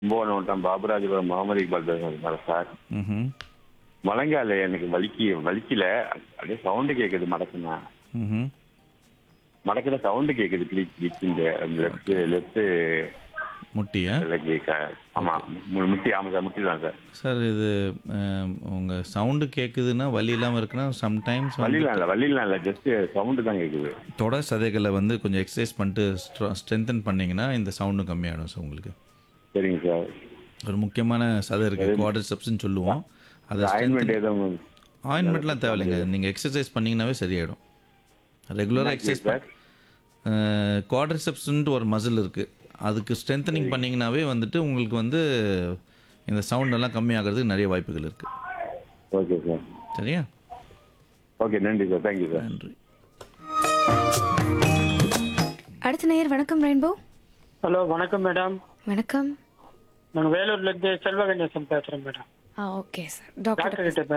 கும்பகோணம் வட்டம் பாபுராஜபுரம் முகமது இக்பால் பேசுறேன் சார் ம் முழங்கால எனக்கு வலிக்கு வலிக்கல அப்படியே சவுண்டு கேட்குது மடக்குனா ம் மடக்குல சவுண்டு கேட்குது கிளிக் கிளிக் இந்த லெஃப்ட் லெஃப்ட் முட்டியா ஆமா மு- முட்டி ஆமா சார் முட்டி தான் சார் சார் இது அஹ், உங்க சவுண்டு கேட்குதுன்னா வலி இல்லாமல் இருக்குன்னா சம்டைம்ஸ் வந்து வலிலாம் இல்லை வலிலாம் இல்லை ஜஸ்ட் சவுண்டு தான் கேட்குது தொடர் சதைகளை வந்து கொஞ்சம் எக்ஸசைஸ் பண்ணிட்டு ஸ்ட்ரென்தன் பண்ணீங்கன்னா இந்த சவுண்டும் கம்மியாகிடும் சார் உங்களுக்கு சரிங்க சார் ஒரு முக்கியமான சதை இருக்குது குவாட்ரிசெப்ஸ்னு சொல்லுவோம் அதை ஆயின்மெண்ட் எதுவும் ஆயின்மெண்ட்லாம் தேவையில்லைங்க நீங்கள் எக்ஸசைஸ் பண்ணிங்கனாவே சரியாயிடும் ரெகுலராக எக்ஸசைஸ் சார் குவாட்ரிசெப்ஸ்ன்ட்டு ஒரு மசில் இருக்குது அதுக்கு ஸ்ட்ரென்தனிங் பண்ணிங்கனாவே வந்துட்டு உங்களுக்கு வந்து இந்த சவுண்ட் எல்லாம் கம்மியாகிறதுக்கு நிறைய வாய்ப்புகள் இருக்குது ஓகே சார் சரியா ஓகே நன்றி சார் தேங்க்யூ சார் நன்றி அடுத்த நேயர் வணக்கம் ரெயின்போ ஹலோ வணக்கம் மேடம் வணக்கம் நாங்கள் வேலூர்லேருந்து செல்வ கணேசன் பேசுகிறேன் மேடம் ஆ ஓகே சார் டாக்டர் டாக்டர் கிட்ட